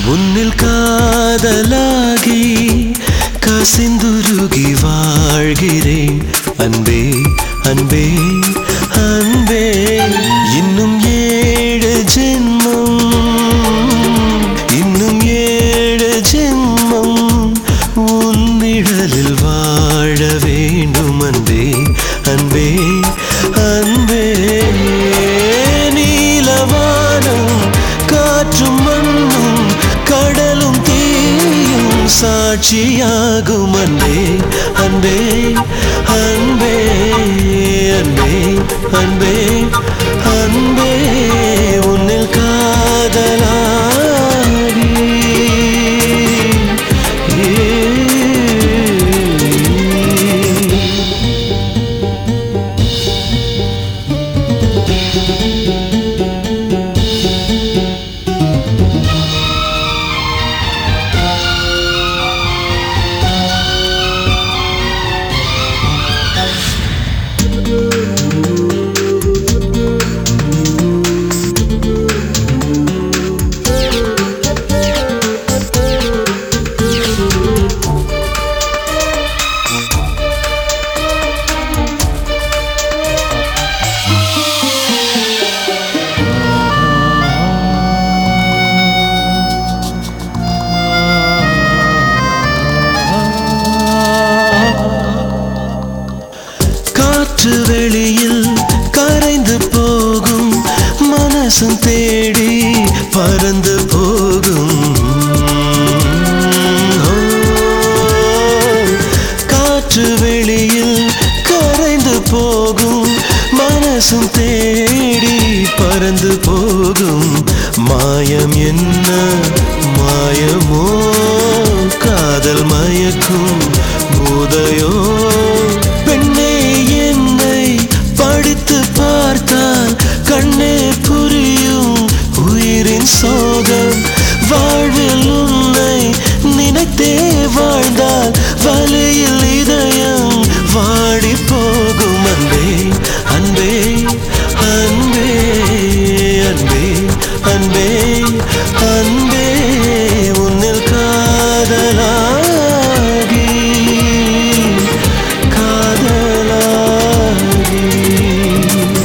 உன்னில் காதலாகி கசிந்துருகி வாழ்கிறேன் அன்பே அன்பே அன்பே இன்னும் ஏழு ஜென்மம் இன்னும் ஏழு ஜென்மம் உன் நிழலில் வாழ வேண்டும் அன்பே அன்பே அன்பே நீலவானம் காற்றும் மண்ணும் கடலும் தீயும் சாட்சியாகும் அன்பே அன்பே அன்பே அன்பே அன்பே அன்பே உன்னில் காதலாடி ஏ காற்று வெளியில் கரைந்து போகும் மனசும் தேடி பறந்து போகும் ஓ, காற்று வெளியில் கரைந்து போகும் மனசும் தேடி பறந்து போகும் மாயம் என்ன மாயமோ காதல் மயக்கும் போதையோ பெண்ணே என்னை படித்து பார்த்தால் கண்ணே புரியும் உயிரின் சோகம் வாழ்வில் உன்னை நினைத்தே வாழ்ந்தால் வலியில் இதயம் வாடி போகும் அன்பே அன்பே அன்பே அன்பே அன்பே அன்பே உன்னில் காதலாகி காதலாகி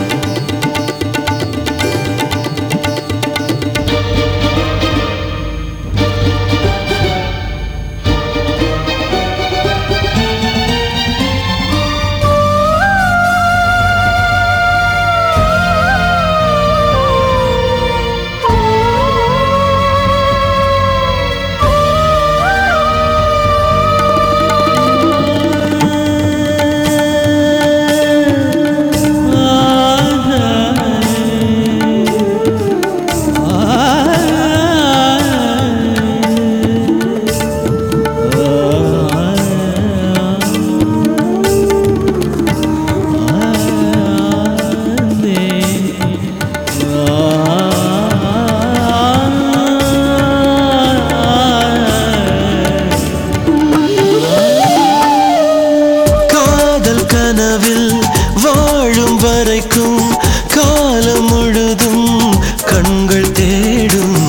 காதல் கனவில் வாழும் வரைக்கும் காலம் முழுதும் கண்கள் தேடும்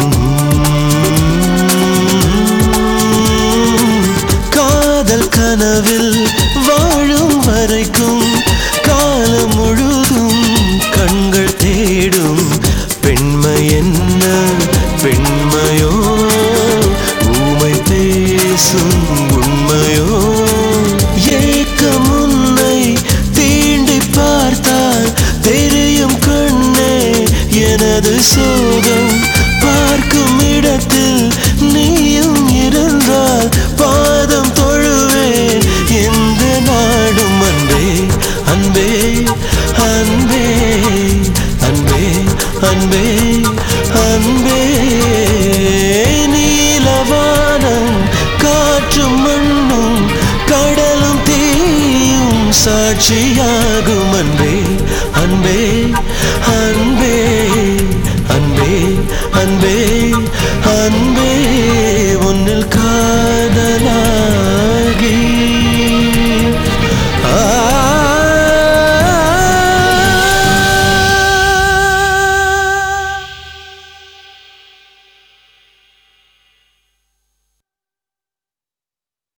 காதல் கனவில் வாழும் வரைக்கும் காலம் முழுதும் கண்கள் தேடும் பெண்மை என்ன பெண்மையோ ஊமை பேசும் உண்மையோ ஏக்கம் உன்னை தீண்டி பார்த்தால் தெரியும் கண்ணே எனது சோகம் பார்க்கும் இடத்தில் நீயும் இருந்தால் பாதம் தொழுவேன் எந்த நாடும் அன்பே அன்பே அன்பே அன்பே அன்பே அன்பே நீலவானம் காற்றும் மண்ணும் கடலும் தீயும் சாட்சியாகும் அன்பே